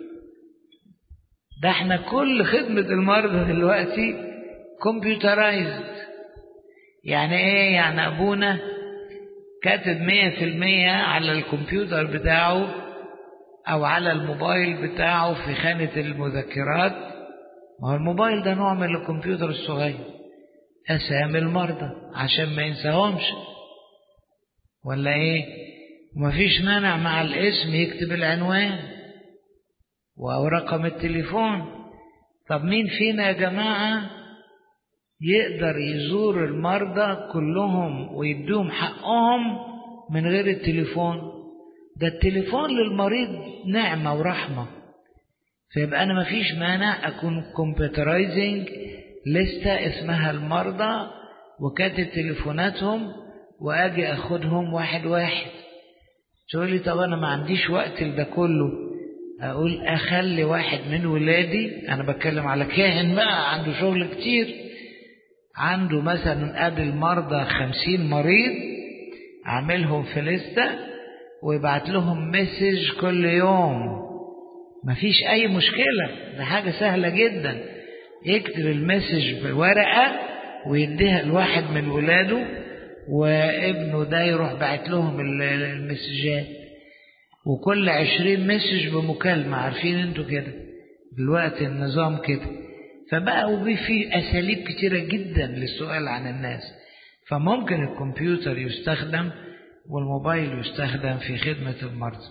ده احنا كل خدمة المرضى دلوقتي كمبيوترايزد يعني ايه يعني ابونا كاتب مية في المية على الكمبيوتر بتاعه او على الموبايل بتاعه في خانة المذكرات ما هو الموبايل ده نوع من الكمبيوتر الصغير اسامي المرضى عشان ما ينساهمش ولا ايه ومفيش مانع مع الاسم يكتب العنوان او رقم التليفون طب مين فينا يا جماعه يقدر يزور المرضى كلهم ويديهم حقهم من غير التليفون ده التليفون للمريض نعمة ورحمة فيبقى أنا مفيش مانع أكون كمبيوترايزنج لستة اسمها المرضى وكاتب تليفوناتهم وأجي أخدهم واحد واحد تقول لي طب أنا ما عنديش وقت لده كله أقول أخلي واحد من ولادي أنا بتكلم على كاهن بقى عنده شغل كتير عنده مثلا قابل مرضى خمسين مريض عاملهم في لستة ويبعت لهم مسج كل يوم مفيش أي مشكلة ده حاجة سهلة جدا يكتب المسج بورقة ويديها لواحد من ولاده وابنه ده يروح بعت لهم المسجات وكل عشرين مسج بمكالمة عارفين انتوا كده دلوقتي النظام كده فبقى وفي في أساليب كتيرة جدا للسؤال عن الناس فممكن الكمبيوتر يستخدم والموبايل يستخدم في خدمة المرضى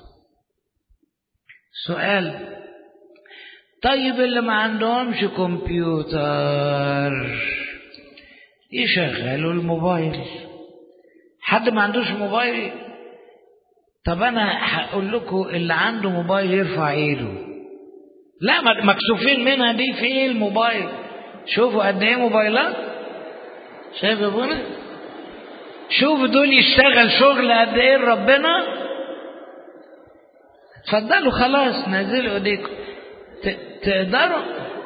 سؤال طيب اللي ما عندهمش كمبيوتر يشغلوا الموبايل حد ما عندوش موبايل طب انا هقول لكم اللي عنده موبايل يرفع ايده لا مكسوفين منها دي في ايه الموبايل شوفوا قد ايه موبايلات شايف يا ابونا شوفوا دول يشتغل شغل قد ايه ربنا اتفضلوا خلاص نزلوا ايديكم تقدروا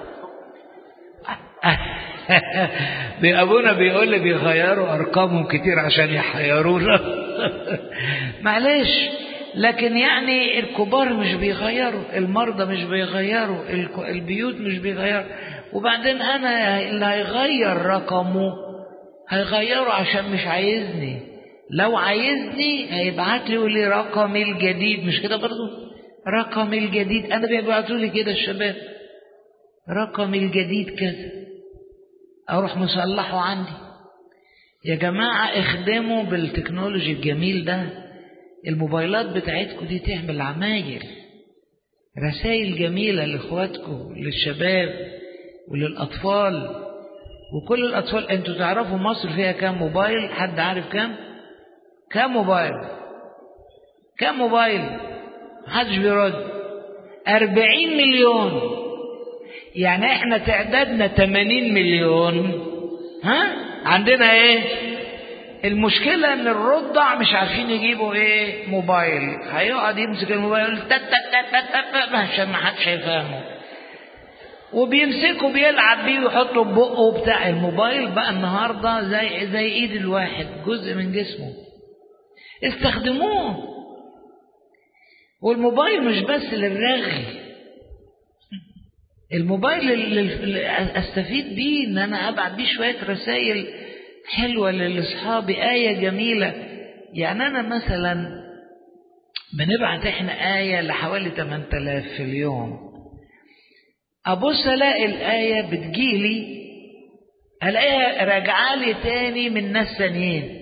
ابونا بيقول لي بيغيروا ارقامهم كتير عشان يحيرونا معلش لكن يعني الكبار مش بيغيروا المرضى مش بيغيروا البيوت مش بيغيروا وبعدين انا اللي هيغير رقمه هيغيره عشان مش عايزني لو عايزني هيبعت لي يقول لي رقمي الجديد مش كده برضو رقمي الجديد انا بيبعتوا لي كده الشباب رقمي الجديد كذا اروح مصلحه عندي يا جماعة اخدموا بالتكنولوجي الجميل ده الموبايلات بتاعتكم دي تعمل عمايل رسائل جميلة لاخواتكم للشباب وللأطفال وكل الأطفال انتوا تعرفوا مصر فيها كام موبايل حد عارف كام كام موبايل كام موبايل محدش بيرد أربعين مليون يعني احنا تعدادنا تمانين مليون ها عندنا ايه المشكلة ان الرضع مش عارفين يجيبوا ايه موبايل هيقعد يمسك الموبايل تت تت تت عشان ما حدش هيفهمه وبيمسكه بيلعب بيه ويحطه في بقه بتاع الموبايل بقى النهارده زي زي ايد الواحد جزء من جسمه استخدموه والموبايل مش بس للرغي الموبايل اللي استفيد بيه ان انا ابعت بيه شويه رسائل حلوه لاصحابي ايه جميله يعني انا مثلا بنبعت احنا ايه لحوالي 8000 في اليوم ابص الاقي الايه بتجيلي الاقيها راجعه لي تاني من ناس ثانيين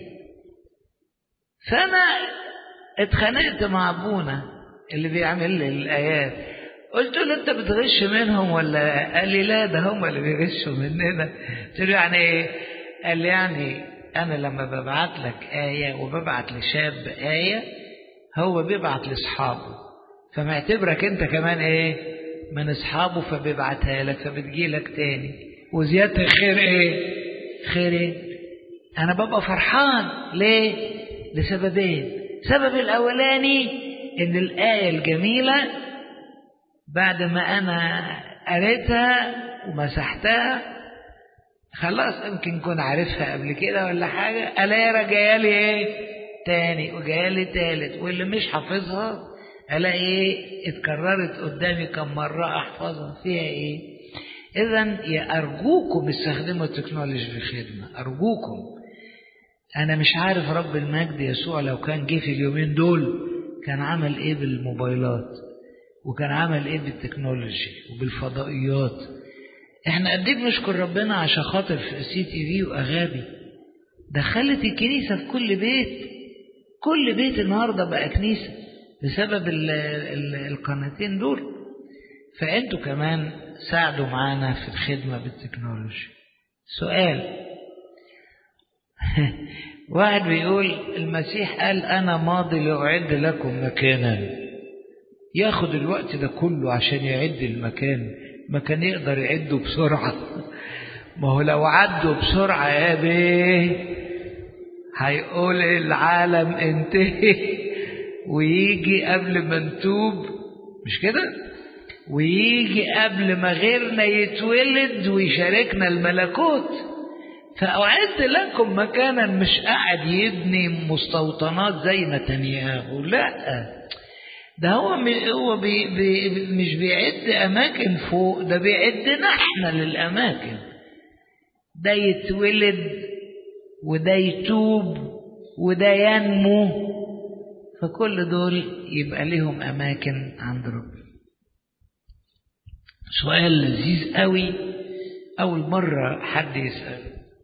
فانا اتخانقت مع ابونا اللي بيعمل لي الايات قلت له انت بتغش منهم ولا قال لي لا ده هم اللي بيغشوا مننا قلت له يعني ايه قال لي يعني انا لما ببعت لك ايه وببعت لشاب ايه هو بيبعت لاصحابه فمعتبرك انت كمان ايه من اصحابه فبيبعتها لك فبتجي لك تاني وزياده الخير ايه خيرين انا ببقى فرحان ليه لسببين السبب الاولاني ان الايه الجميله بعد ما انا قريتها ومسحتها خلاص يمكن كون عارفها قبل كده ولا حاجه الاقي جايه لي ايه تاني وجايه لي تالت واللي مش حافظها الاقي ايه اتكررت قدامي كم مره احفظها فيها ايه اذا يا ارجوكم استخدموا التكنولوجي في الخدمه ارجوكم انا مش عارف رب المجد يسوع لو كان جه في اليومين دول كان عمل ايه بالموبايلات وكان عمل ايه بالتكنولوجي وبالفضائيات احنا قد ايه بنشكر ربنا عشان خاطر في سي تي في واغابي دخلت الكنيسه في كل بيت كل بيت النهارده بقى كنيسه بسبب ال ال القناتين دول فانتوا كمان ساعدوا معانا في الخدمه بالتكنولوجي سؤال واحد بيقول المسيح قال انا ماضي لاعد لكم مكانا ياخد الوقت ده كله عشان يعد المكان ما كان يقدر يعده بسرعة ما هو لو عدوا بسرعة يا بيه هيقول العالم انتهي ويجي قبل ما نتوب مش كده ويجي قبل ما غيرنا يتولد ويشاركنا الملكوت فأعد لكم مكانا مش قاعد يبني مستوطنات زي نتنياهو لا ده هو هو بي بي مش بيعد اماكن فوق ده بيعدنا احنا للاماكن ده يتولد وده يتوب وده ينمو فكل دول يبقى لهم اماكن عند ربنا سؤال لذيذ قوي اول مره حد يسال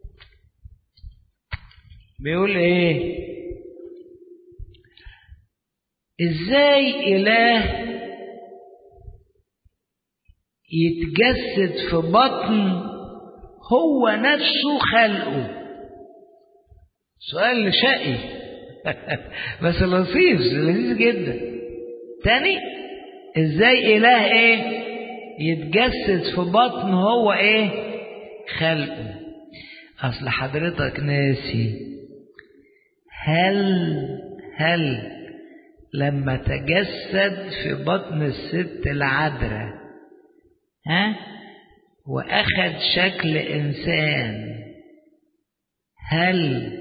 بيقول ايه ازاي اله يتجسد في بطن هو نفسه خلقه سؤال شقي بس لطيف لذيذ جدا تاني ازاي اله ايه يتجسد في بطن هو ايه خلقه اصل حضرتك ناسي هل هل لما تجسد في بطن الست العذراء ها واخد شكل انسان هل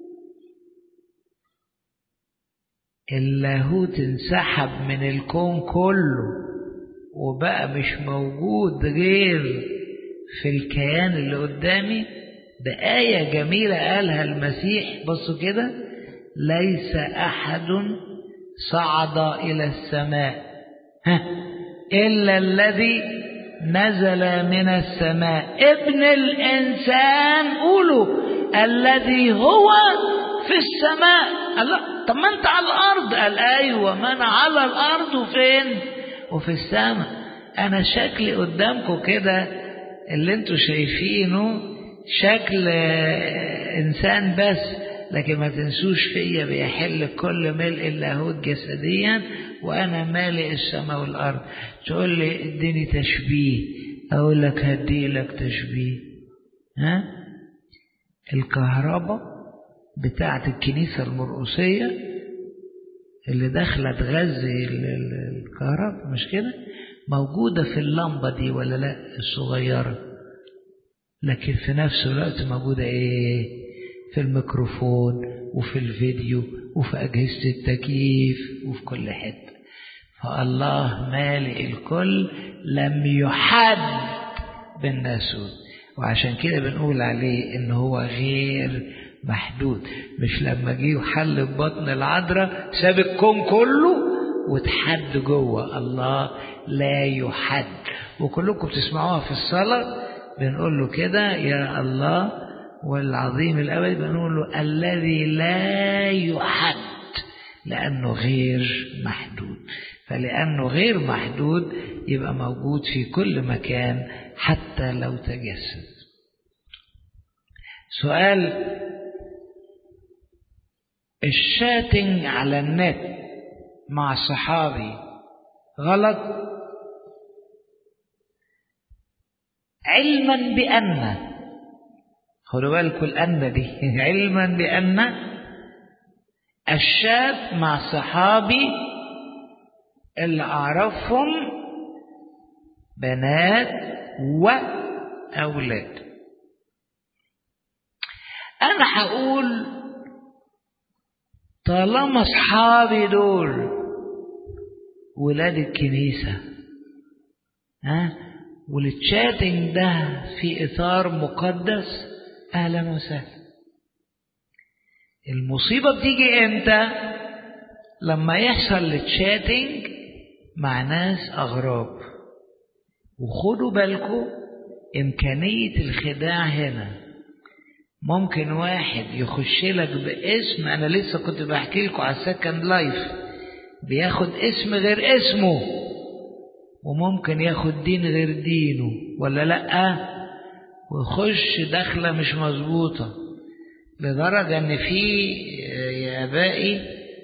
اللاهوت انسحب من الكون كله وبقى مش موجود غير في الكيان اللي قدامي ده آية جميلة قالها المسيح بصوا كده ليس أحد صعد إلى السماء ها إلا الذي نزل من السماء ابن الإنسان قولوا الذي هو في السماء قال لا طب ما أنت على الأرض قال أيوة ما أنا على الأرض وفين وفي السماء أنا شكلي قدامكم كده اللي انتوا شايفينه شكل إنسان بس لكن ما تنسوش فيا بيحل كل ملء اللاهوت جسديا وانا مالئ السماء والارض تقول لي اديني تشبيه اقول لك هدي لك تشبيه ها الكهرباء بتاعه الكنيسه المرقسيه اللي داخله تغذي الكهرباء مش كده موجوده في اللمبه دي ولا لا الصغيره لكن في نفس الوقت موجوده ايه في الميكروفون وفي الفيديو وفي أجهزة التكييف وفي كل حتة فالله مالئ الكل لم يحد بالناسوت وعشان كده بنقول عليه ان هو غير محدود مش لما جه وحل في بطن العذراء ساب الكون كله واتحد جوه الله لا يحد وكلكم بتسمعوها في الصلاة بنقول له كده يا الله والعظيم الأبد بنقول له الذي لا يحد لأنه غير محدود فلأنه غير محدود يبقى موجود في كل مكان حتى لو تجسد سؤال الشاتنج على النت مع صحابي غلط علما بأن خدوا بالكم الأن دي علما بأن الشاب مع صحابي اللي أعرفهم بنات وأولاد أنا هقول طالما أصحابي دول ولاد الكنيسة ها والتشاتنج ده في إطار مقدس أهلا وسهلا المصيبة بتيجي إمتى لما يحصل التشاتنج مع ناس أغراب وخدوا بالكم إمكانية الخداع هنا ممكن واحد يخش لك باسم أنا لسه كنت بحكي لكم على السكند لايف بياخد اسم غير اسمه وممكن ياخد دين غير دينه ولا لأ ويخش دخلة مش مظبوطة لدرجة إن في يا آبائي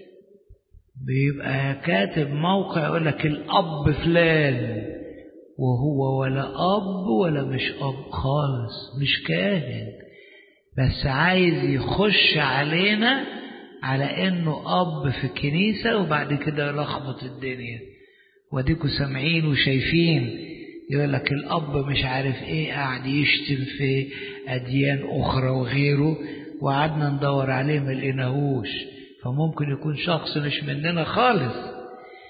بيبقى كاتب موقع يقول لك الأب فلان وهو ولا أب ولا مش أب خالص مش كاهن بس عايز يخش علينا على إنه أب في الكنيسة وبعد كده يلخبط الدنيا واديكوا سامعين وشايفين يقول لك الأب مش عارف إيه قاعد يشتم في أديان أخرى وغيره وقعدنا ندور عليه ما لقيناهوش فممكن يكون شخص مش مننا خالص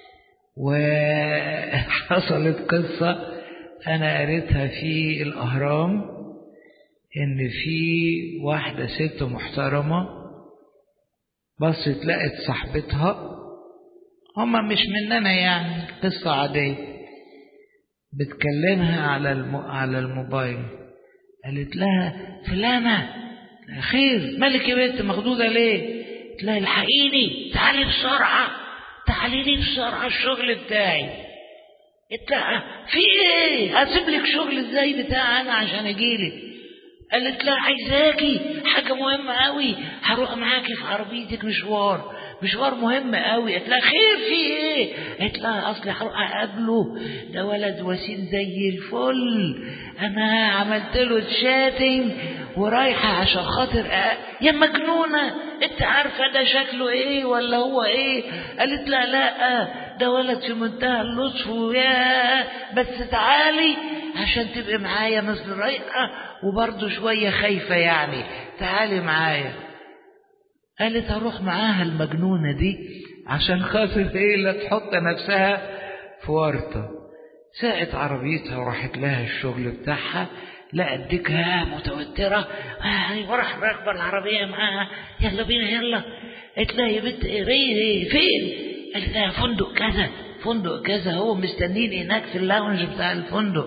وحصلت قصة أنا قريتها في الأهرام إن في واحدة ست محترمة بصت لقت صاحبتها هما مش مننا يعني قصة عادية بتكلمها على الم... على الموبايل قالت لها فلانة خير مالك يا بنت مخضوضة ليه؟ قلت لها الحقيني تعالي بسرعة تعالي لي بسرعة الشغل بتاعي قلت لها في ايه؟ هسيب لك شغل ازاي بتاعي انا عشان اجيلك قالت لها عايزاكي حاجة مهمة قوي هروح معاكي في عربيتك مشوار مشوار مهم قوي قالت لها خير في ايه قالت لها اصلي هروح اقابله ده ولد وسيم زي الفل انا عملت له تشاتنج ورايحه عشان خاطر أ... يا مجنونه انت عارفه ده شكله ايه ولا هو ايه قالت لا لا ده ولد في منتهى اللطف ويا بس تعالي عشان تبقي معايا مثل رايقه وبرضه شويه خايفه يعني تعالي معايا قالت اروح معاها المجنونة دي عشان خاطر ايه لا تحط نفسها في ورطة ساقت عربيتها وراحت لها الشغل بتاعها لقت ديكها متوترة آه وراح راكبة العربية معاها يلا بينا يلا قالت لها يا بنت ايه فين؟ قالت لها فندق كذا فندق كذا هو مستنيني هناك في اللاونج بتاع الفندق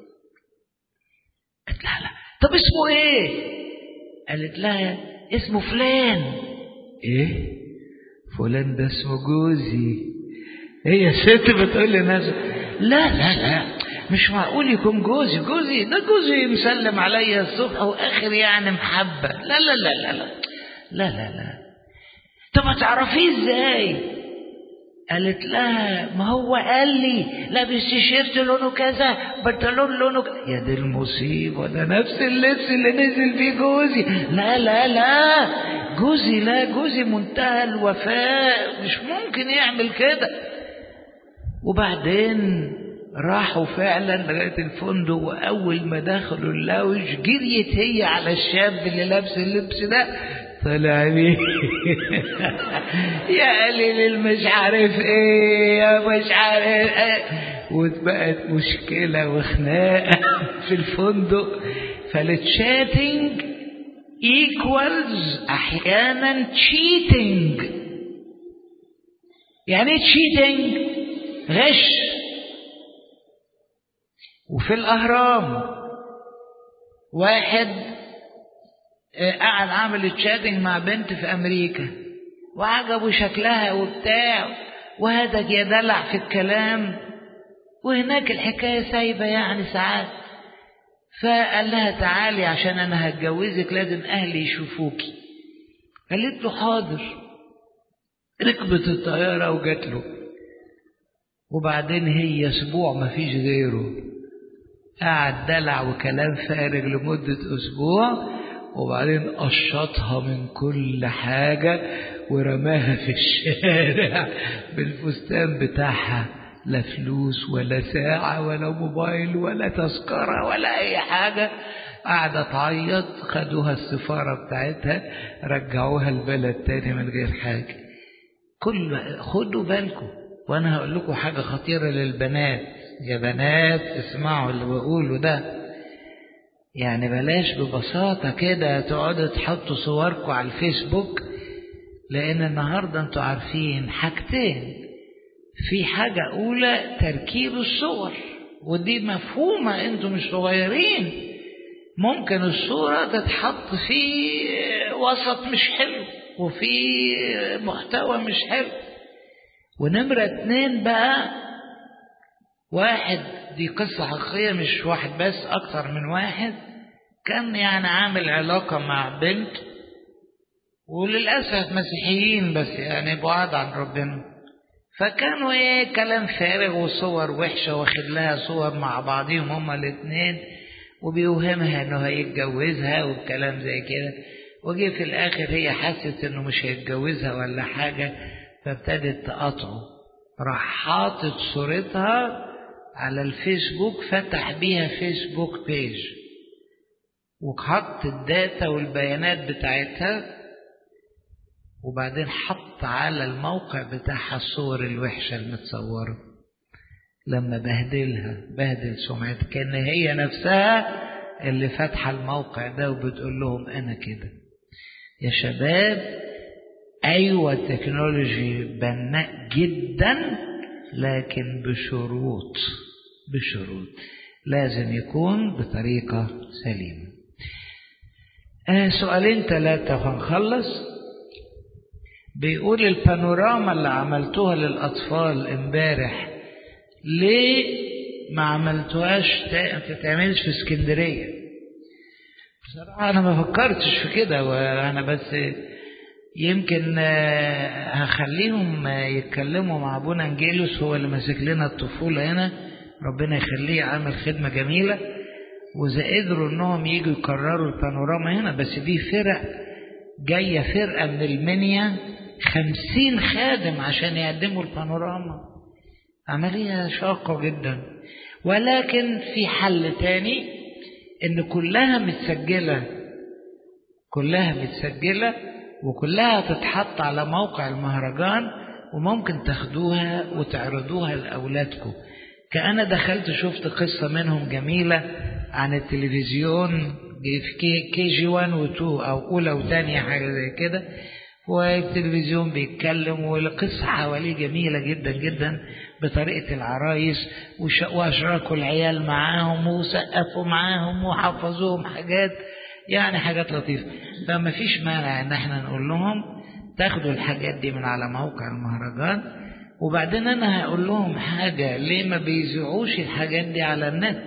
قالت لها لا طب اسمه ايه؟ قالت لها اسمه فلان ايه فلان ده اسمه جوزي هي إيه ست بتقول للناس لا لا لا مش معقول يكون جوزي جوزي ده جوزي مسلم عليا الصبح واخر يعني محبه لا لا لا لا لا لا لا لا طب هتعرفيه ازاي قالت لها ما هو قال لي لابس تيشيرت لونه كذا بنطلون لونه كذا يا دي المصيبه ده نفس اللبس اللي نزل فيه جوزي لا لا لا جوزي لا جوزي منتهى الوفاء مش ممكن يعمل كده وبعدين راحوا فعلا لغايه الفندق واول ما دخلوا اللاوج جريت هي على الشاب اللي لابس اللبس ده طلع لي يا قليل مش عارف ايه يا مش عارف ايه وبقت مشكلة وخناقة في الفندق فالتشاتنج equals احيانا cheating يعني ايه cheating غش وفي الاهرام واحد قعد عامل تشاتنج مع بنت في امريكا وعجبه شكلها وبتاع وهدك يا دلع في الكلام وهناك الحكايه سايبه يعني ساعات فقال لها تعالي عشان انا هتجوزك لازم اهلي يشوفوكي قالت له حاضر ركبت الطياره وجات له وبعدين هي اسبوع ما فيش غيره قعد دلع وكلام فارغ لمده اسبوع وبعدين قشطها من كل حاجة ورماها في الشارع بالفستان بتاعها لا فلوس ولا ساعة ولا موبايل ولا تذكرة ولا أي حاجة قاعدة تعيط خدوها السفارة بتاعتها رجعوها البلد تاني من غير حاجة كل خدوا بالكم وأنا هقول لكم حاجة خطيرة للبنات يا بنات اسمعوا اللي بقوله ده يعني بلاش ببساطة كده تقعدوا تحطوا صوركم على الفيسبوك لأن النهاردة انتوا عارفين حاجتين في حاجة أولى تركيب الصور ودي مفهومة انتوا مش صغيرين ممكن الصورة تتحط في وسط مش حلو وفي محتوى مش حلو ونمرة اتنين بقى واحد دي قصة حقيقية مش واحد بس أكتر من واحد كان يعني عامل علاقة مع بنت وللأسف مسيحيين بس يعني بعاد عن ربنا فكانوا ايه كلام فارغ وصور وحشة واخد لها صور مع بعضهم هما الاتنين وبيوهمها انه هيتجوزها والكلام زي كده وجي في الاخر هي حست انه مش هيتجوزها ولا حاجة فابتدت تقاطعه راح حاطط صورتها على الفيسبوك فتح بيها فيسبوك بيج وحط الداتا والبيانات بتاعتها وبعدين حط على الموقع بتاعها الصور الوحشة المتصورة لما بهدلها بهدل سمعتها كان هي نفسها اللي فاتحة الموقع ده وبتقول لهم أنا كده يا شباب أيوة التكنولوجي بناء جدا لكن بشروط بشروط لازم يكون بطريقة سليمة آه سؤالين ثلاثة هنخلص بيقول البانوراما اللي عملتوها للأطفال امبارح ليه ما عملتوهاش تتعملش في اسكندرية بصراحة أنا ما فكرتش في كده وأنا بس يمكن هخليهم يتكلموا مع ابونا انجيلوس هو اللي ماسك لنا الطفوله هنا ربنا يخليه عامل خدمه جميله واذا قدروا انهم يجوا يكرروا البانوراما هنا بس دي فرق جايه فرقه من المنيا خمسين خادم عشان يقدموا البانوراما عمليه شاقه جدا ولكن في حل تاني ان كلها متسجله كلها متسجله وكلها تتحط على موقع المهرجان وممكن تاخدوها وتعرضوها لأولادكم كأنا دخلت شفت قصة منهم جميلة عن التلفزيون في كي جي 1 و 2 أو أولى وثانية حاجة زي كده والتلفزيون بيتكلم والقصة حواليه جميلة جدا جدا بطريقة العرايس وأشركوا العيال معاهم وسقفوا معاهم وحفظوهم حاجات يعني حاجات لطيفة فما فيش مانع ان احنا نقول لهم تاخدوا الحاجات دي من على موقع المهرجان وبعدين انا هقول لهم حاجة ليه ما بيذيعوش الحاجات دي على النت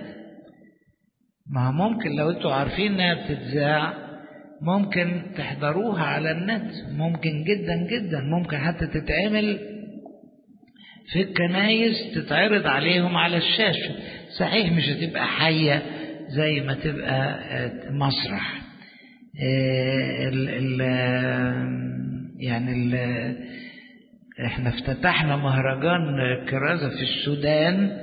ما ممكن لو انتوا عارفين انها بتتذاع ممكن تحضروها على النت ممكن جدا جدا ممكن حتى تتعمل في الكنايس تتعرض عليهم على الشاشة صحيح مش هتبقى حية زي ما تبقى مسرح ال ال يعني ال احنا افتتحنا مهرجان كرازة في السودان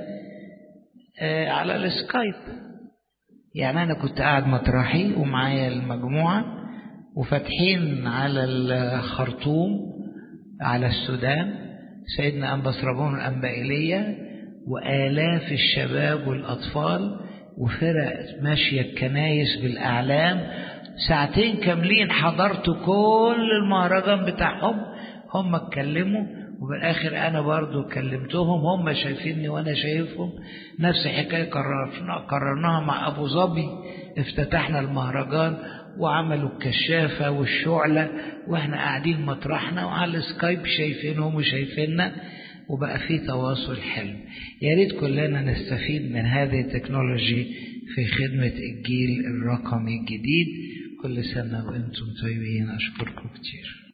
على السكايب يعني انا كنت قاعد مطرحي ومعايا المجموعة وفاتحين على الخرطوم على السودان سيدنا أنبا ربون الأنبائيلية وآلاف الشباب والأطفال وفرق ماشية الكنايس بالأعلام ساعتين كاملين حضرت كل المهرجان بتاعهم هم اتكلموا وبالآخر أنا برضو كلمتهم هم شايفيني وأنا شايفهم نفس الحكاية قررنا قررناها مع أبو ظبي افتتحنا المهرجان وعملوا الكشافة والشعلة واحنا قاعدين مطرحنا وعلى السكايب شايفينهم وشايفيننا وبقى في تواصل حلو يا ريت كلنا نستفيد من هذه التكنولوجي في خدمة الجيل الرقمي الجديد كل سنة وانتم طيبين أشكركم كتير